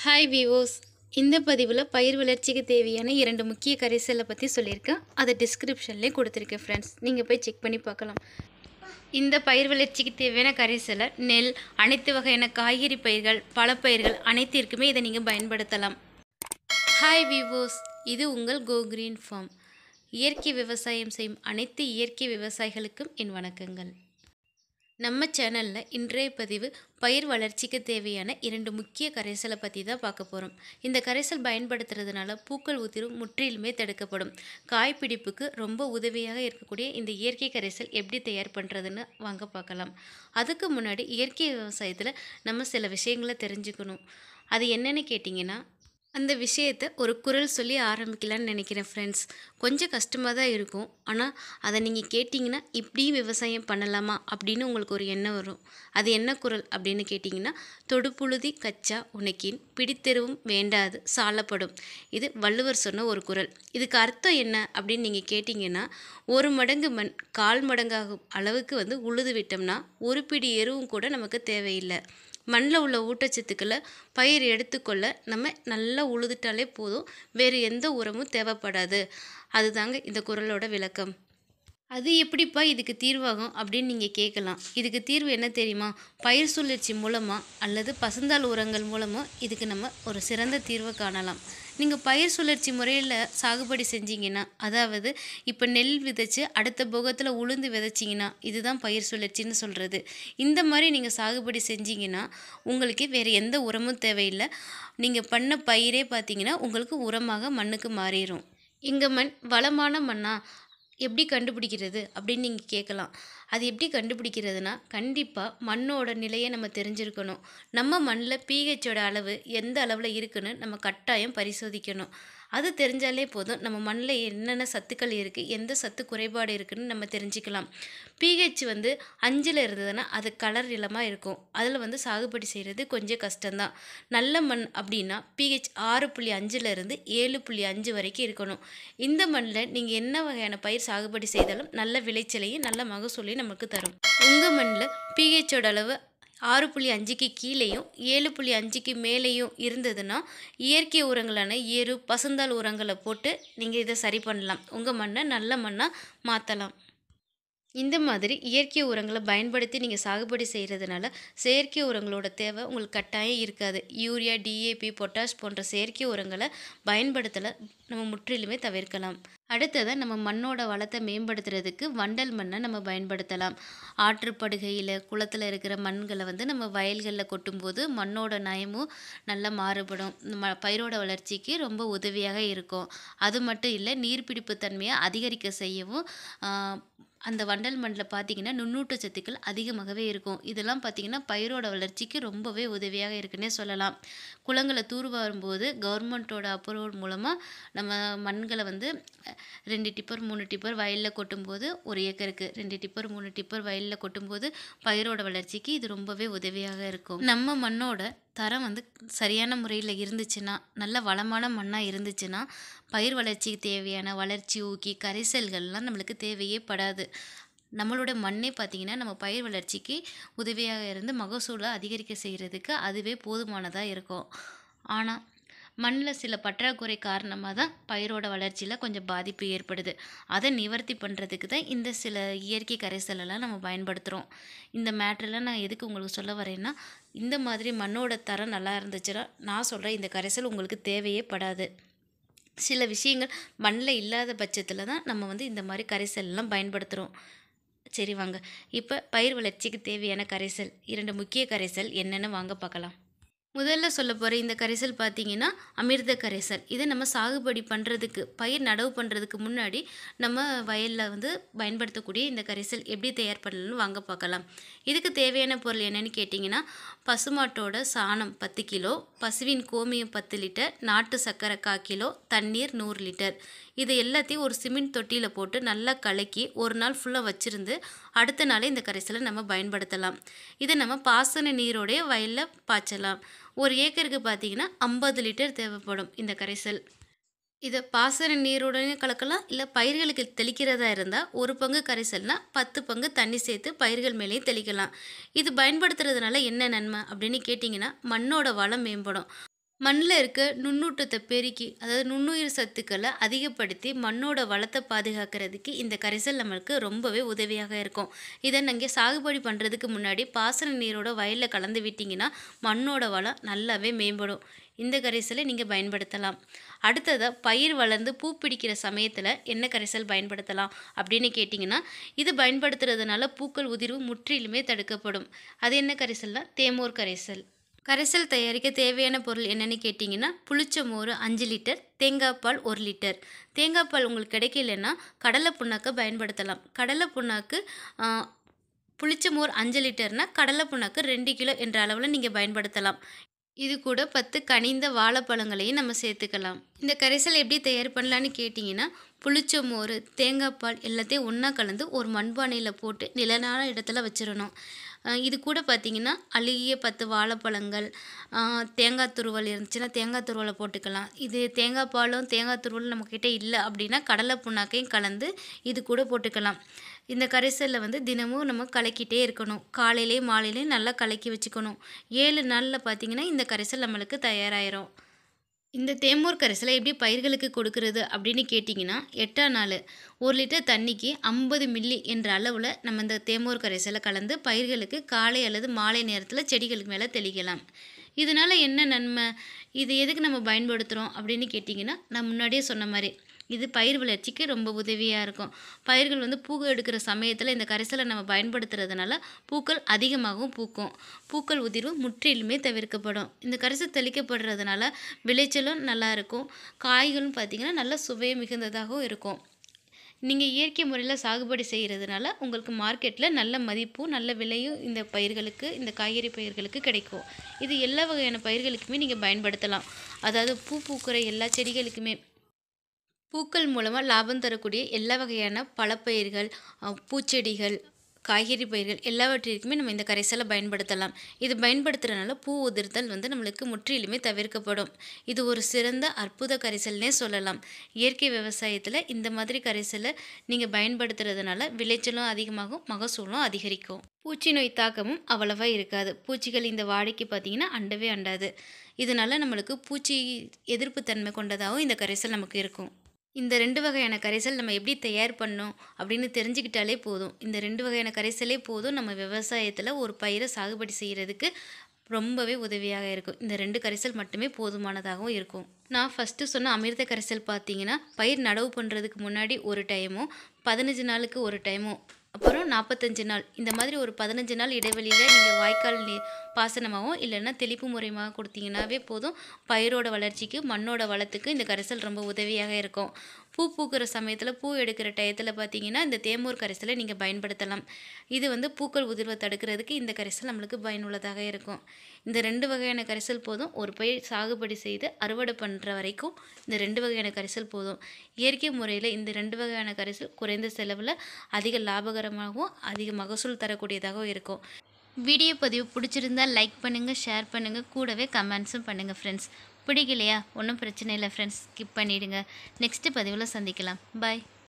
hi விவோஸ் இந்த பதிவில் பயிர் வளர்ச்சிக்கு தேவையான இரண்டு முக்கிய கரைசலை பற்றி சொல்லியிருக்கேன் அதை டிஸ்கிரிப்ஷன்லேயே கொடுத்துருக்கேன் ஃப்ரெண்ட்ஸ் நீங்கள் போய் செக் பண்ணி பார்க்கலாம் இந்த பயிர் வளர்ச்சிக்கு தேவையான கரைசலை நெல் அனைத்து வகையான காய்கறி பயிர்கள் பழப்பயிர்கள் அனைத்திற்குமே இதை நீங்கள் பயன்படுத்தலாம் ஹாய் விவோஸ் இது உங்கள் கோ கிரீன் ஃபார்ம் இயற்கை விவசாயம் செய்யும் அனைத்து இயற்கை விவசாயிகளுக்கும் என் வணக்கங்கள் நம்ம சேனலில் இன்றைய பதிவு பயிர் வளர்ச்சிக்கு தேவையான இரண்டு முக்கிய கரைசலை பற்றி தான் பார்க்க போகிறோம் இந்த கரைசல் பயன்படுத்துறதுனால பூக்கள் உதிரும் முற்றிலுமே தடுக்கப்படும் காய்பிடிப்புக்கு ரொம்ப உதவியாக இருக்கக்கூடிய இந்த இயற்கை கரைசல் எப்படி தயார் பண்ணுறதுன்னு வாங்க பார்க்கலாம் அதுக்கு முன்னாடி இயற்கை விவசாயத்தில் நம்ம சில விஷயங்களை தெரிஞ்சுக்கணும் அது என்னென்னு கேட்டிங்கன்னா அந்த விஷயத்தை ஒரு குரல் சொல்லி ஆரம்பிக்கலான்னு நினைக்கிறேன் ஃப்ரெண்ட்ஸ் கொஞ்சம் கஷ்டமாக தான் இருக்கும் ஆனால் அதை நீங்கள் கேட்டிங்கன்னா இப்படியும் விவசாயம் பண்ணலாமா அப்படின்னு உங்களுக்கு ஒரு எண்ணம் வரும் அது என்ன குரல் அப்படின்னு கேட்டிங்கன்னா தொடுப்புழுதி கச்சா உனக்கின் பிடித்தெருவும் வேண்டாது சாலப்படும் இது வள்ளுவர் சொன்ன ஒரு குரல் இதுக்கு அர்த்தம் என்ன அப்படின்னு நீங்கள் கேட்டிங்கன்னா ஒரு மடங்கு மண் கால் மடங்காகும் அளவுக்கு வந்து உழுது விட்டோம்னா ஒரு பிடி எருவும் கூட நமக்கு தேவையில்லை மண்ணில் உள்ள ஊட்டச்சத்துக்களை பயிர் எடுத்துக்கொள்ள நம்ம நல்லா உழுதுட்டாலே போதும் வேறு எந்த உரமும் தேவைப்படாது அதுதாங்க இந்த குரலோட விளக்கம் அது எப்படிப்பா இதுக்கு தீர்வாகும் அப்படின்னு நீங்கள் கேட்கலாம் இதுக்கு தீர்வு என்ன தெரியுமா பயிர் சுழற்சி மூலமாக அல்லது பசுந்தாள் உரங்கள் மூலமாக இதுக்கு நம்ம ஒரு சிறந்த தீர்வை காணலாம் நீங்கள் பயிர் சுழற்சி முறையில் சாகுபடி செஞ்சீங்கன்னா அதாவது இப்போ நெல் விதைச்சு அடுத்த போகத்தில் உளுந்து விதைச்சிங்கன்னா இதுதான் பயிர் சுழற்சின்னு சொல்கிறது இந்த மாதிரி நீங்கள் சாகுபடி செஞ்சீங்கன்னா உங்களுக்கு வேறு எந்த உரமும் தேவையில்லை நீங்கள் பண்ண பயிரே பார்த்தீங்கன்னா உங்களுக்கு உரமாக மண்ணுக்கு மாறிடும் எங்கள் மண் வளமான மண்ணா எப்படி கண்டுபிடிக்கிறது அப்படின்னு நீங்கள் கேட்கலாம் அது எப்படி கண்டுபிடிக்கிறதுனா கண்டிப்பாக மண்ணோட நிலையை நம்ம தெரிஞ்சிருக்கணும் நம்ம மண்ணில் பிஹெச்சோட அளவு எந்த அளவில் இருக்குன்னு நம்ம கட்டாயம் பரிசோதிக்கணும் அது தெரிஞ்சாலே போதும் நம்ம மண்ணில் என்னென்ன சத்துக்கள் இருக்குது எந்த சத்து குறைபாடு இருக்குன்னு நம்ம தெரிஞ்சுக்கலாம் பிஹெச் வந்து அஞ்சில் இருந்ததுன்னா அது கலர் நிலமாக இருக்கும் அதில் வந்து சாகுபடி செய்கிறது கொஞ்சம் கஷ்டம்தான் நல்ல மண் அப்படின்னா பிஹெச் ஆறு புள்ளி அஞ்சில் இருந்து ஏழு புள்ளி அஞ்சு வரைக்கும் இருக்கணும் இந்த மண்ணில் நீங்கள் என்ன வகையான பயிர் சாகுபடி செய்தாலும் நல்ல விளைச்சலையும் நல்ல மகசூலையும் நமக்கு தரும் உங்கள் மண்ணில் பிஹெச்சோட அளவு ஆறு புள்ளி அஞ்சுக்கு கீழேயும் ஏழு புள்ளி அஞ்சுக்கு மேலேயும் இருந்ததுன்னா இயற்கை உரங்களான எரு பசுந்தாள் உரங்களை போட்டு நீங்கள் இதை சரி பண்ணலாம் உங்கள் மண்ணை நல்ல மண்ணாக மாற்றலாம் இந்த மாதிரி இயற்கை உரங்களை பயன்படுத்தி நீங்கள் சாகுபடி செய்கிறதுனால செயற்கை உரங்களோட தேவை உங்களுக்கு கட்டாயம் இருக்காது யூரியா டிஏபி பொட்டாஷ் போன்ற செயற்கை உரங்களை பயன்படுத்தலை நம்ம முற்றிலுமே தவிர்க்கலாம் அடுத்ததாக நம்ம மண்ணோட வளத்தை மேம்படுத்துறதுக்கு வண்டல் மண்ணை நம்ம பயன்படுத்தலாம் ஆற்றுப்படுகையில் குளத்தில் இருக்கிற மண்களை வந்து நம்ம வயல்களில் கொட்டும்போது மண்ணோட நயமும் நல்லா மாறுபடும் ம பயிரோட வளர்ச்சிக்கு ரொம்ப உதவியாக இருக்கும் அது மட்டும் இல்லை நீர்பிடிப்பு தன்மையை அதிகரிக்க செய்யவும் அந்த வண்டல் மண்ணில் பார்த்தீங்கன்னா நுண்ணூட்ட சத்துக்கள் அதிகமாகவே இருக்கும் இதெல்லாம் பார்த்தீங்கன்னா பயிரோட வளர்ச்சிக்கு ரொம்பவே உதவியாக இருக்குன்னே சொல்லலாம் குளங்களை தூர்வாரும்போது கவர்மெண்ட்டோட அப்ரூவல் மூலமாக நம்ம மண்களை வந்து ரெண்டு டிப்பர் மூணு டிப்பர் வயலில் கொட்டும்போது ஒரு ஏக்கருக்கு ரெண்டு டிப்பர் மூணு டிப்பர் வயலில் கொட்டும்போது பயிரோட வளர்ச்சிக்கு இது ரொம்பவே உதவியாக இருக்கும் நம்ம மண்ணோட தரம் வந்து சரியான முறையில் இருந்துச்சுன்னா நல்ல வளமான மண்ணாக இருந்துச்சுன்னா பயிர் வளர்ச்சிக்கு தேவையான வளர்ச்சி ஊக்கி கரைசல்கள்லாம் நம்மளுக்கு தேவையே படாது நம்மளோட மண்ணே பார்த்திங்கன்னா நம்ம பயிர் வளர்ச்சிக்கு உதவியாக இருந்து மகசூலை அதிகரிக்க செய்கிறதுக்கு அதுவே போதுமானதாக இருக்கும் ஆனால் மண்ணில் சில பற்றாக்குறை காரணமாக தான் பயிரோட வளர்ச்சியில் கொஞ்சம் பாதிப்பு ஏற்படுது அதை நிவர்த்தி பண்ணுறதுக்கு தான் இந்த சில இயற்கை கரைசலெல்லாம் நம்ம பயன்படுத்துகிறோம் இந்த மேட்ரெலாம் நான் எதுக்கு உங்களுக்கு சொல்ல வரேன்னா இந்த மாதிரி மண்ணோட தரம் நல்லா இருந்துச்சுன்னா நான் சொல்கிறேன் இந்த கரைசல் உங்களுக்கு தேவையே படாது சில விஷயங்கள் மண்ணில் இல்லாத பட்சத்தில் தான் நம்ம வந்து இந்த மாதிரி கரைசல்லாம் பயன்படுத்துகிறோம் சரி வாங்க இப்போ பயிர் வளர்ச்சிக்கு தேவையான கரைசல் இரண்டு முக்கிய கரைசல் என்னென்னு வாங்க பார்க்கலாம் முதல்ல சொல்ல போகிற இந்த கரைசல் பார்த்தீங்கன்னா அமிர்த கரைசல் இதை நம்ம சாகுபடி பண்ணுறதுக்கு பயிர் நடவு பண்ணுறதுக்கு முன்னாடி நம்ம வயலில் வந்து பயன்படுத்தக்கூடிய இந்த கரைசல் எப்படி தயார் பண்ணலாம்னு வாங்க பார்க்கலாம் இதுக்கு தேவையான பொருள் என்னென்னு கேட்டிங்கன்னா பசுமாட்டோட சாணம் பத்து கிலோ பசுவின் கோமியம் பத்து லிட்டர் நாட்டு சர்க்கரை கா கிலோ தண்ணீர் நூறு லிட்டர் இது எல்லாத்தையும் ஒரு சிமெண்ட் தொட்டியில் போட்டு நல்லா கலக்கி ஒரு நாள் ஃபுல்லாக வச்சுருந்து அடுத்த நாளே இந்த கரைசலை நம்ம பயன்படுத்தலாம் இதை நம்ம பாசன நீரோடைய வயலில் பாய்ச்சலாம் ஒரு ஏக்கருக்கு பார்த்தீங்கன்னா ஐம்பது லிட்டர் தேவைப்படும் இந்த கரைசல் இதை பாசன நீருடனே கலக்கலாம் இல்லை பயிர்களுக்கு தெளிக்கிறதா இருந்தால் ஒரு பங்கு கரைசல்னா பத்து பங்கு தண்ணி சேர்த்து பயிர்கள் மேலேயும் தெளிக்கலாம் இது பயன்படுத்துறதுனால என்ன நன்மை அப்படின்னு கேட்டிங்கன்னா மண்ணோட வளம் மேம்படும் மண்ணில் இருக்க நுண்ணூட்டத்தை பெருக்கி அதாவது நுண்ணுயிர் சத்துக்களை அதிகப்படுத்தி மண்ணோட வளத்தை பாதுகாக்கிறதுக்கு இந்த கரைசல் நம்மளுக்கு ரொம்பவே உதவியாக இருக்கும் இதை நீங்கள் சாகுபடி பண்ணுறதுக்கு முன்னாடி பாசன நீரோட வயலில் கலந்து விட்டிங்கன்னா மண்ணோட வளம் நல்லாவே மேம்படும் இந்த கரைசலை நீங்கள் பயன்படுத்தலாம் அடுத்ததாக பயிர் வளர்ந்து பூ பிடிக்கிற சமயத்தில் என்ன கரைசல் பயன்படுத்தலாம் அப்படின்னு கேட்டிங்கன்னா இது பயன்படுத்துறதுனால பூக்கள் உதிர்வு முற்றிலுமே தடுக்கப்படும் அது என்ன கரைசல்னா தேமோர் கரைசல் கரைசல் தயாரிக்க தேவையான பொருள் என்னென்னு கேட்டிங்கன்னா புளிச்ச மோர் அஞ்சு லிட்டர் தேங்காய் பால் ஒரு லிட்டர் தேங்காய் பால் உங்களுக்கு கிடைக்கலன்னா கடலை புண்ணாக்கை பயன்படுத்தலாம் கடலை புண்ணாக்கு ஆ, புளிச்ச மோர் அஞ்சு லிட்டர்னா கடலை புண்ணாக்கு ரெண்டு கிலோ என்ற அளவில் நீங்கள் பயன்படுத்தலாம் இது கூட பத்து கனிந்த வாழைப்பழங்களையும் நம்ம சேர்த்துக்கலாம் இந்த கரைசல் எப்படி தயார் பண்ணலான்னு கேட்டிங்கன்னா புளிச்ச மோர் தேங்காய் பால் எல்லாத்தையும் ஒன்றா கலந்து ஒரு மண்பானையில் போட்டு நிழலான இடத்துல வச்சிடணும் அஹ் இது கூட பார்த்தீங்கன்னா அழுகிய பத்து வாழைப்பழங்கள் அஹ் தேங்காய் துருவல் இருந்துச்சுன்னா தேங்காய் துருவலை போட்டுக்கலாம் இது தேங்காய் பாலும் தேங்காய் துருவலும் நம்மக்கிட்ட இல்லை அப்படின்னா கடலை புண்ணாக்கையும் கலந்து இது கூட போட்டுக்கலாம் இந்த கரைசலில் வந்து தினமும் நம்ம கலக்கிட்டே இருக்கணும் காலையிலேயும் மாலையிலையும் நல்லா கலக்கி வச்சுக்கணும் ஏழு நாளில் பார்த்தீங்கன்னா இந்த கரைசல் நம்மளுக்கு தயாராயிரும் இந்த தேமூர் கரைசலை எப்படி பயிர்களுக்கு கொடுக்கறது அப்படின்னு கேட்டிங்கன்னா எட்டாம் நாள் ஒரு லிட்டர் தண்ணிக்கு ஐம்பது மில்லி என்ற அளவில் நம்ம இந்த தேமூர் கரைசலை கலந்து பயிர்களுக்கு காலை அல்லது மாலை நேரத்தில் செடிகளுக்கு மேலே தெளிக்கலாம் இதனால் என்ன நன்மை இது எதுக்கு நம்ம பயன்படுத்துகிறோம் அப்படின்னு கேட்டிங்கன்னா நான் முன்னாடியே சொன்ன மாதிரி இது பயிர் வளர்ச்சிக்கு ரொம்ப உதவியாக இருக்கும் பயிர்கள் வந்து பூ எடுக்கிற சமயத்தில் இந்த கரைசலை நம்ம பயன்படுத்துறதுனால பூக்கள் அதிகமாகவும் பூக்கும் பூக்கள் உதிர்வு முற்றிலுமே தவிர்க்கப்படும் இந்த கரைசல் தெளிக்கப்படுறதுனால விளைச்சலும் நல்லா இருக்கும் காய்களும் பார்த்திங்கன்னா நல்ல சுவை மிகுந்ததாகவும் இருக்கும் நீங்கள் இயற்கை முறையில் சாகுபடி செய்கிறதுனால உங்களுக்கு மார்க்கெட்டில் நல்ல மதிப்பும் நல்ல விலையும் இந்த பயிர்களுக்கு இந்த காய்கறி பயிர்களுக்கு கிடைக்கும் இது எல்லா வகையான பயிர்களுக்குமே நீங்கள் பயன்படுத்தலாம் அதாவது பூ பூக்கிற எல்லா செடிகளுக்குமே பூக்கள் மூலமாக லாபம் தரக்கூடிய எல்லா வகையான பழப்பயிர்கள் அஹ், பூச்செடிகள் காய்கறி பயிர்கள் எல்லாவற்றிற்குமே நம்ம இந்த கரைசலை பயன்படுத்தலாம் இது பயன்படுத்துறதுனால பூ உதிர்தல் வந்து நம்மளுக்கு முற்றிலுமே தவிர்க்கப்படும் இது ஒரு சிறந்த அற்புத கரைசல்னே சொல்லலாம் இயற்கை விவசாயத்தில் இந்த மாதிரி கரைசலை நீங்கள் பயன்படுத்துறதுனால விளைச்சலும் அதிகமாகும் மகசூலும் அதிகரிக்கும் பூச்சி நோய் தாக்கமும் அவ்வளவா இருக்காது பூச்சிகள் இந்த வாழைக்கு பார்த்தீங்கன்னா அண்டவே அண்டாது இதனால நம்மளுக்கு பூச்சி எதிர்ப்பு தன்மை கொண்டதாகவும் இந்த கரைசல் நமக்கு இருக்கும் இந்த ரெண்டு வகையான கரைசல் நம்ம எப்படி தயார் பண்ணோம் அப்படின்னு தெரிஞ்சுக்கிட்டாலே போதும் இந்த ரெண்டு வகையான கரைசலே போதும் நம்ம விவசாயத்தில் ஒரு பயிரை சாகுபடி செய்கிறதுக்கு ரொம்பவே உதவியாக இருக்கும் இந்த ரெண்டு கரைசல் மட்டுமே போதுமானதாகவும் இருக்கும் நான் ஃபஸ்ட்டு சொன்ன அமிர்த கரைசல் பார்த்தீங்கன்னா பயிர் நடவு பண்ணுறதுக்கு முன்னாடி ஒரு டைமும் பதினஞ்சு நாளுக்கு ஒரு டைமும் அப்புறம் நாற்பத்தஞ்சு நாள் இந்த மாதிரி ஒரு பதினஞ்சு நாள் இடைவெளியில் நீங்கள் வாய்க்கால் நீர் பாசனமாகவும் இல்லைன்னா தெளிப்பு முறையமாக கொடுத்தீங்கன்னாவே போதும் பயிரோட வளர்ச்சிக்கு மண்ணோட வளத்துக்கு இந்த கரைசல் ரொம்ப உதவியாக இருக்கும் பூ பூக்கிற சமயத்தில் பூ எடுக்கிற டயத்தில் பார்த்தீங்கன்னா இந்த தேமூர் கரைசலை நீங்கள் பயன்படுத்தலாம் இது வந்து பூக்கள் உதிர்வை தடுக்கிறதுக்கு இந்த கரைசல் நம்மளுக்கு பயனுள்ளதாக இருக்கும் இந்த ரெண்டு வகையான கரைசல் போதும் ஒரு பயிர் சாகுபடி செய்து அறுவடை பண்ணுற வரைக்கும் இந்த ரெண்டு வகையான கரைசல் போதும் இயற்கை முறையில் இந்த ரெண்டு வகையான கரைசல் குறைந்த செலவில் அதிக லாபகரமாகவும் அதிக மகசூல் தரக்கூடியதாகவும் இருக்கும் வீடியோ பதிவு பிடிச்சிருந்தா லைக் பண்ணுங்கள் ஷேர் பண்ணுங்கள் கூடவே கமெண்ட்ஸும் பண்ணுங்கள் ஃப்ரெண்ட்ஸ் பிடிக்கலையா ஒன்றும் பிரச்சனை இல்லை ஃப்ரெண்ட்ஸ் ஸ்கிப் பண்ணிவிடுங்க நெக்ஸ்ட்டு பதிவில் சந்திக்கலாம் பாய்